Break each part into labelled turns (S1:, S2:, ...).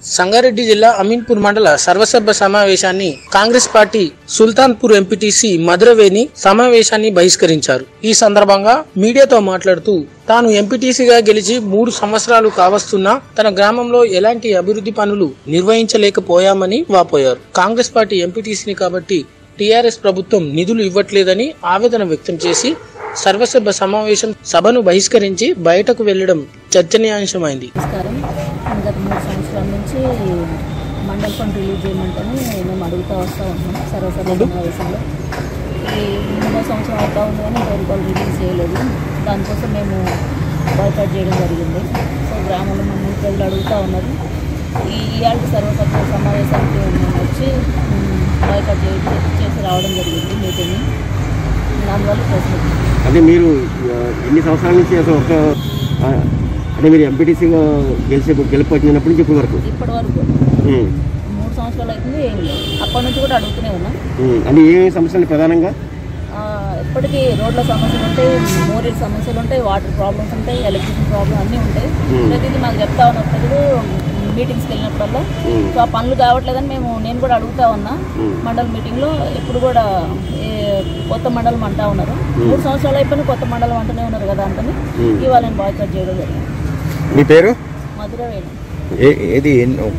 S1: సంగారెడ్డి జిల్లా అమీన్పూర్ మండల సర్వసభ్య సమావేశాన్ని కాంగ్రెస్ పార్టీ సుల్తాన్పూర్ ఎంపీటీసీ మధురవేణి సమావేశాన్ని బహిష్కరించారు ఈ సందర్భంగా మీడియాతో మాట్లాడుతూ తాను ఎంపీటీసీగా గెలిచి మూడు సంవత్సరాలు కావస్తున్నా తన గ్రామంలో ఎలాంటి అభివృద్ధి పనులు నిర్వహించలేకపోయామని వాపోయారు కాంగ్రెస్ పార్టీ ఎంపీటీసీని కాబట్టి టీఆర్ఎస్ ప్రభుత్వం నిధులు ఇవ్వట్లేదని ఆవేదన వ్యక్తం చేసి సర్వసభ్య సమావేశం సభను బహిష్కరించి బయటకు వెళ్లడం చర్చనీయాంశమైంది
S2: నమస్కారం గత మూడు సంవత్సరాల నుంచి మండల ఫండ్ రిలీజ్ చేయమంటని మేము అడుగుతూ వస్తూ ఉన్నాం సర్వసభ సమావేశంలో ఈ మూడో సంవత్సరం అవుతా ఉంది కానీ ఇంత రూపాయలు రిలీజ్ చేయలేదు దానికోసం మేము బాయ్కాట్ చేయడం జరిగింది సో గ్రామంలో మన ప్రజలు అడుగుతూ ఉన్నారు ఈ ఇవాళ సర్వసభ్య సమావేశానికి మేము వచ్చి బాయ్కాట్ చేసి చేసి రావడం జరిగింది మీటింగ్ దానివల్ల ప్రశ్న
S3: అంటే మీరు ఆ, ఎన్ని సంవత్సరాల నుంచి అసలు ఒక ఆ, అంటే మీరు ఎంపీటీసీగా గెలిచే గెలుపు వచ్చినప్పటి నుంచి ఇప్పటి వరకు
S2: ఇప్పటి వరకు
S3: ఉమ్,
S2: మూడు సంవత్సరాలు అవుతుంది ఏం లేదు అప్పటి నుంచి కూడా అడుగుతూనే ఉన్నాం
S3: ఉమ్. అంటే ఏ సమస్యలు ప్రధానంగా
S2: ఆ, ఎప్పటికీ రోడ్ల సమస్యలు ఉంటాయి మోరీల సమస్యలు ఉంటాయి వాటర్ ప్రాబ్లమ్స్ ఉంటాయి ఎలక్ట్రిసిటీ ప్రాబ్లమ్ అన్నీ ఉంటాయి
S3: Hmm.
S2: ప్రతిదీ మాకు చెప్తా ఉన్నారు ప్రజలు మీటింగ్స్కి వెళ్ళినప్పుడల్లా
S3: Hmm.
S2: సో ఆ పనులు కావట్లేదని మేము నేను కూడా అడుగుతా ఉన్నా
S3: Hmm.
S2: మండల మీటింగ్లో ఎప్పుడు కూడా ఏ కొత్త మండలం అంటా ఉన్నారు మూడు సంవత్సరాలు అయిపోయినా కొత్త మండలం అంటూనే ఉన్నారు కదా అంటని
S3: Hmm.
S2: ఇవాళ నేను బాయ్కాట్ చేయడం జరిగింది
S3: మీ పేరు
S2: మధుర వేణు
S3: ఏది ఒక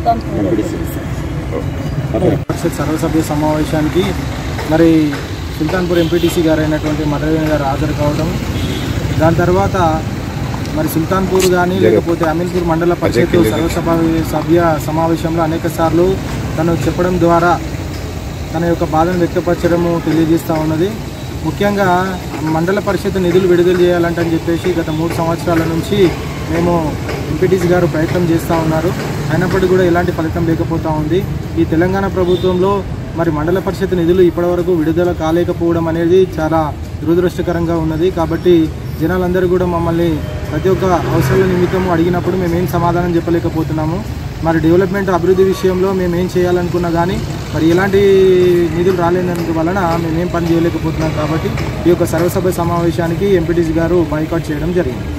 S4: పరిషత్ సర్వసభ్య సమావేశానికి మరి సుల్తాన్పూర్ ఎంపీటీసీ గారు అయినటువంటి మధురవేణి గారు హాజరు కావడం దాని తర్వాత మరి సుల్తాన్పూర్ కానీ లేకపోతే అమీన్పూర్ మండల పరిషత్ సర్వసభ సభ్య సమావేశంలో అనేక సార్లు తను చెప్పడం ద్వారా తన యొక్క బాధను వ్యక్తపరచడము తెలియజేస్తూ ఉన్నది ముఖ్యంగా మండల పరిషత్ నిధులు విడుదల చేయాలంటని చెప్పేసి గత మూడు సంవత్సరాల నుంచి మేము ఎంపీటీసీ గారు ప్రయత్నం చేస్తూ ఉన్నారు అయినప్పటికీ కూడా ఎలాంటి ఫలితం లేకపోతూ ఉంది ఈ తెలంగాణ ప్రభుత్వంలో మరి మండల పరిషత్ నిధులు ఇప్పటివరకు విడుదల కాలేకపోవడం అనేది చాలా దురదృష్టకరంగా ఉన్నది కాబట్టి జనాలందరూ కూడా మమ్మల్ని ప్రతి ఒక్క అవసరాల నిమిత్తం అడిగినప్పుడు మేము ఏం సమాధానం చెప్పలేకపోతున్నాము మరి డెవలప్మెంట్ అభివృద్ధి విషయంలో మేము ఏం చేయాలనుకున్నా కానీ మరి ఎలాంటి నిధులు రాలేనందు వలన మేమేం పని చేయలేకపోతున్నాం కాబట్టి ఈ యొక్క సర్వసభ సమావేశానికి ఎంపీటీసీ గారు బైకాట్ చేయడం జరిగింది